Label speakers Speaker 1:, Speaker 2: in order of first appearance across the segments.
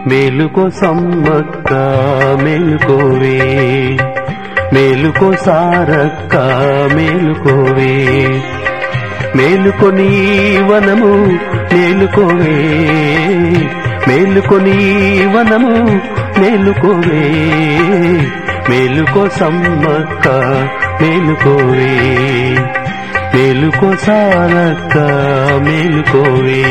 Speaker 1: మేలుకో సమ్మక్క మేలుకోవే మేలుకో సారక్క మేలుకోవే మేలుకొని వనము మేలుకోవే మేలుకొని వనము మేలుకోవే మేలుకో సమ్మక్క మేలుకోవే మేలుకో సారక్క మేలుకోవే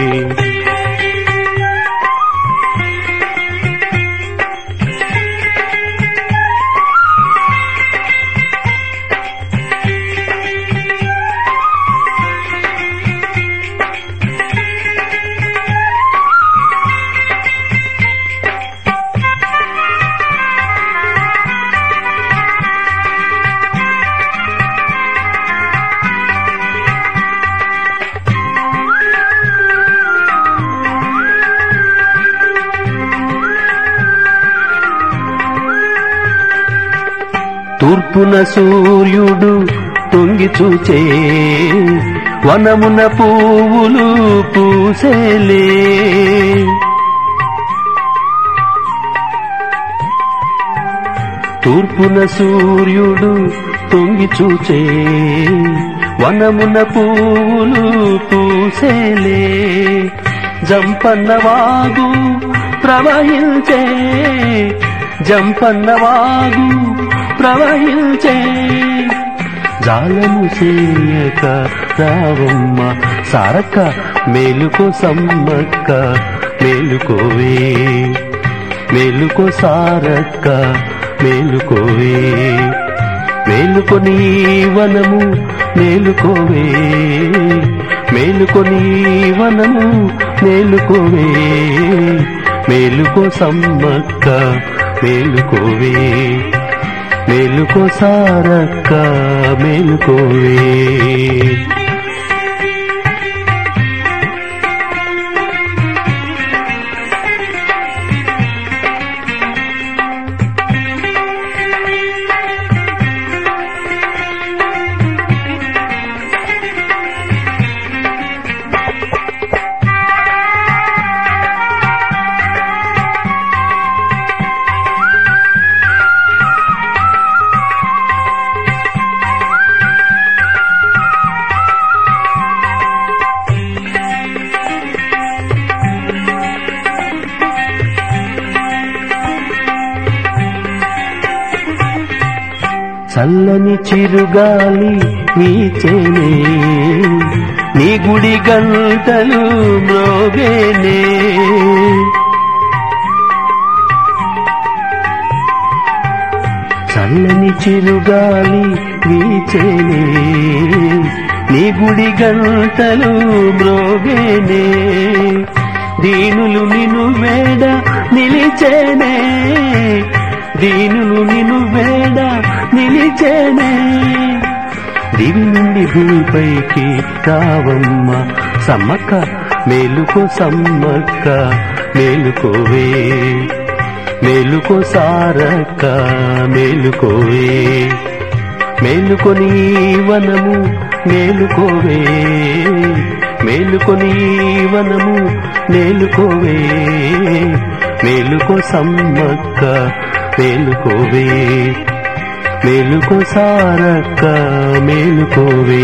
Speaker 1: తూర్పున సూర్యుడు తొంగి చూచే వనమున పువ్వులు పూసేలే తూర్పున సూర్యుడు తొంగి చూచే వనమున పువ్వులు పూసేలే జంపన్నవాగు ప్రవహించే జంపన్నవాగు ప్రవహించే జాలము చేయక రావమ్మ సారక్క మేలుకో సమ్మక్క మేలుకోవే మేలుకో సారక్క మేలుకోవే మేలుకొని వనము మేలుకోవే మేలుకొని వనము మేలుకోవే మేలుకో సమ్మక్క మేలుకోవే మేలుకో సారక్క మేలుకోవే చల్లని చిరుగాలి వీచేనే నీ గుడి గంటలు మ్రోగేనే చల్లని చిరుగాలి వీచేనే నీ గుడి గంటలు మ్రోగేనే దీనులు నిన్ను వేడ నిలిచేనే దీనులు నిన్ను వేడ నిలిచేనే దివి నుండి భూమిపైకి రావమ్మ సమ్మక్క మేలుకో సమ్మక్క మేలుకోవే మేలుకో సారక్క మేలుకోవే మేలుకొని వనము మేలుకోవే మేలుకొని వనము మేలుకోవే మేలుకో సమ్మక్క మేలుకోవే మేలుకో సారక్క మేలుకోవే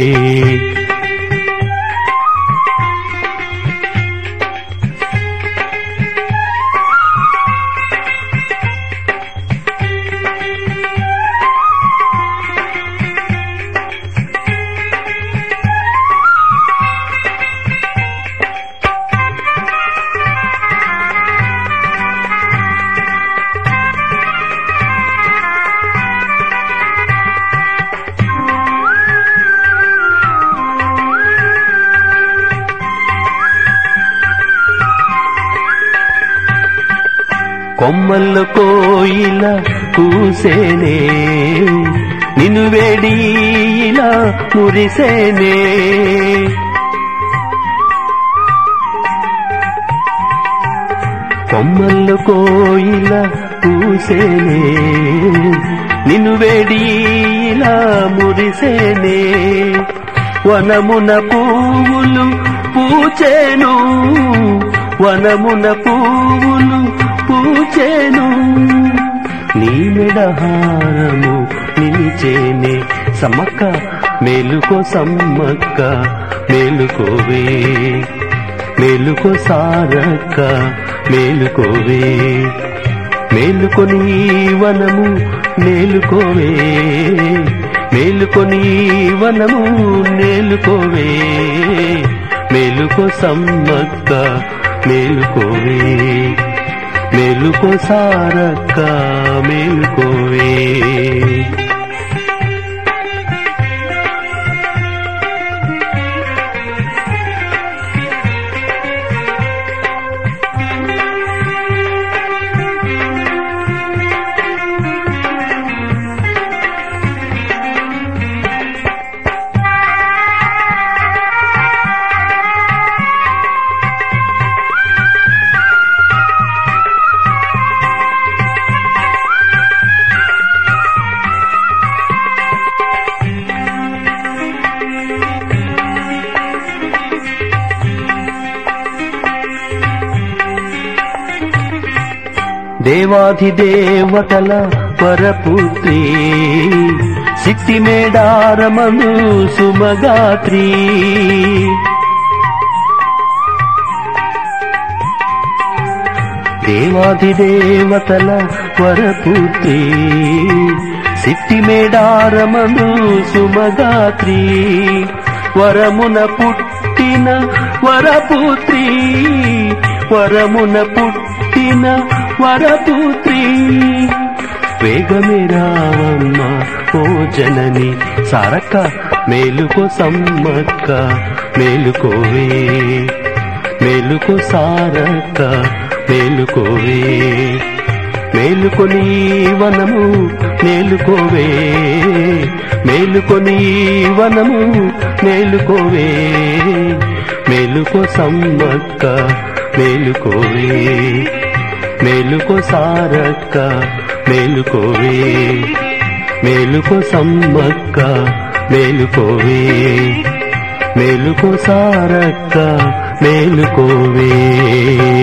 Speaker 1: కొమ్మల్లో కోయిల కూసేనే నిన్ను వేడి ఇలా మురిసేనే కొమ్మల్లో కోయిల కూసేనే నిన్ను వేడి ఇలా మురిసేనే వనమున పువ్వులు పూచేను వనమున పువ్వులు పూచేను నీ మెడహారము నిలిచేనే సమ్మక్క మేలుకో సమ్మక్క మేలుకోవే మేలుకో సారక్క మేలుకోవే మేలుకొని ఈ వనము మేలుకోవే మేలుకొని ఈ వనము మేలుకోవే మేలుకో సమ్మక్క మేలుకోవే మేలుకో సారక్క మేలుకోవే దేవాధిదేవతల పరపుత్రి సిట్టి మేడారమను సుమగాత్రి దేవాధిదేవతల వరపుత్రి సిట్టి మేడారమను సుమగాత్రి వరమున పుట్టిన వరపుత్రి వరమున పుట్టిన వరపుత్రి వేగమే రావమ్మ ఓ జనని సారక్క మేలుకో సమ్మక్క మేలుకోవే మేలుకో సారక్క మేలుకోవే మేలుకొని ఈ వనము మేలుకోవే మేలుకొని ఈ వనము మేలుకోవే మేలుకో సమ్మక్క మేలుకోవే మేలుకో సారక్క మేలుకోవే మేలుకో సమ్మక్క మేలుకోవే మేలుకో సారక్క మేలుకోవే